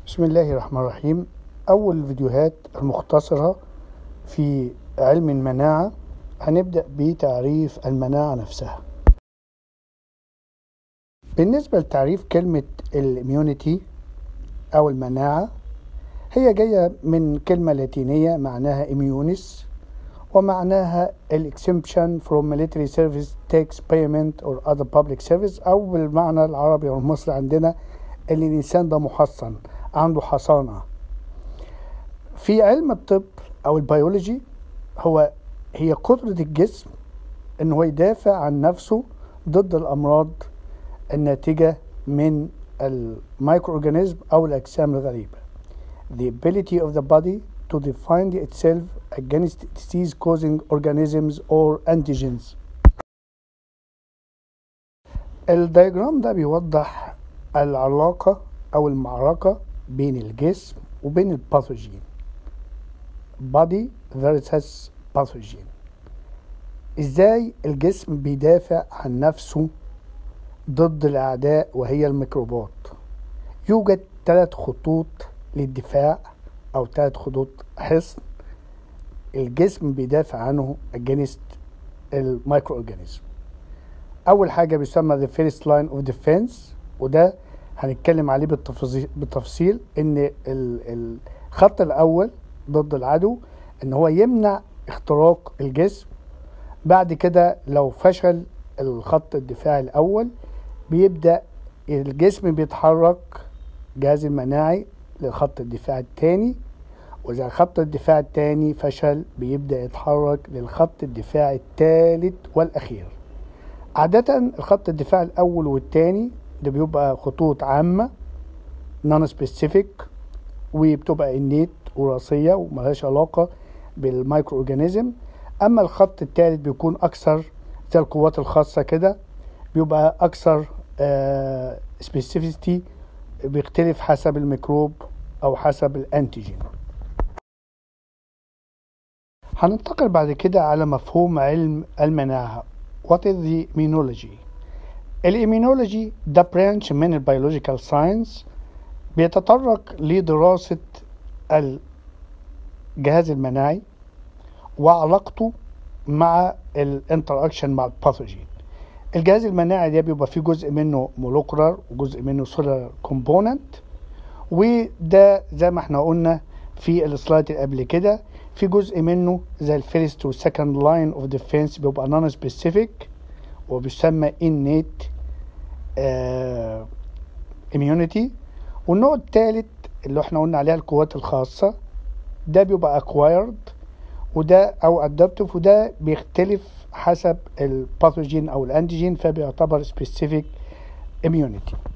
بسم الله الرحمن الرحيم أول الفيديوهات المختصرة في علم المناعة هنبدأ بتعريف المناعة نفسها بالنسبة لتعريف كلمة الاميونيتي أو المناعة هي جاية من كلمة لاتينية معناها immunis ومعناها exemption from military service takes payment or other public service أو بالمعنى العربي أو المصري عندنا اللي الإنسان ده محصن عنده حصانة في علم الطب أو البيولوجي هو هي قدرة الجسم إن هو يدافع عن نفسه ضد الأمراض الناتجة من المايكرو أورجانيزم أو الأجسام الغريبة the ability of the body to defend itself against disease causing organisms or antigens الدياجرام ده بيوضح العلاقة أو المعركة بين الجسم وبين الباثوجين body versus pathogen ازاي الجسم بيدافع عن نفسه ضد الأعداء وهي الميكروبات يوجد ثلاث خطوط للدفاع أو ثلاث خطوط حصن الجسم بيدافع عنه against المايكرو اورجانيزم أول حاجة بيسمى the first line of defense وده هنتكلم عليه بالتفاصيل بالتفصيل ان الخط الاول ضد العدو ان هو يمنع اختراق الجسم بعد كده لو فشل الخط الدفاعي الاول بيبدا الجسم بيتحرك الجهاز المناعي لخط الدفاع الثاني واذا خط الدفاع الثاني فشل بيبدا يتحرك للخط الدفاع الثالث والاخير عادة الخط الدفاع الأول والثاني ده بيبقى خطوط عامة نون سبيسيفيك وبتبقى انيت وراثية وملهاش علاقة بالمايكرو اورجانيزم اما الخط الثالث بيكون اكثر زي القوات الخاصة كده بيبقى اكثر سبيسيفيستي بيختلف حسب الميكروب او حسب الانتيجين هننتقل بعد كده على مفهوم علم المناعة What is the immunology؟ الإيمينولوجي ده برانش من البيولوجيكال ساينس بيتطرق لدراسة الجهاز المناعي وعلاقته مع الانتراكشن مع الباثوجين الجهاز المناعي ده بيبقى فيه جزء منه مولوكولار وجزء منه سولار كومبوننت وده زي ما احنا قلنا في السلايد اللي قبل كده في جزء منه زي الفيرست والسكند لاين اوف ديفense بيبقى نون سبيسيفيك وبيسمى innate uh, immunity والنوع الثالث اللي احنا قلنا عليها القوات الخاصة ده بيبقى acquired وده او adaptive وده بيختلف حسب الباثوجين او الانتيجين فبيعتبر specific immunity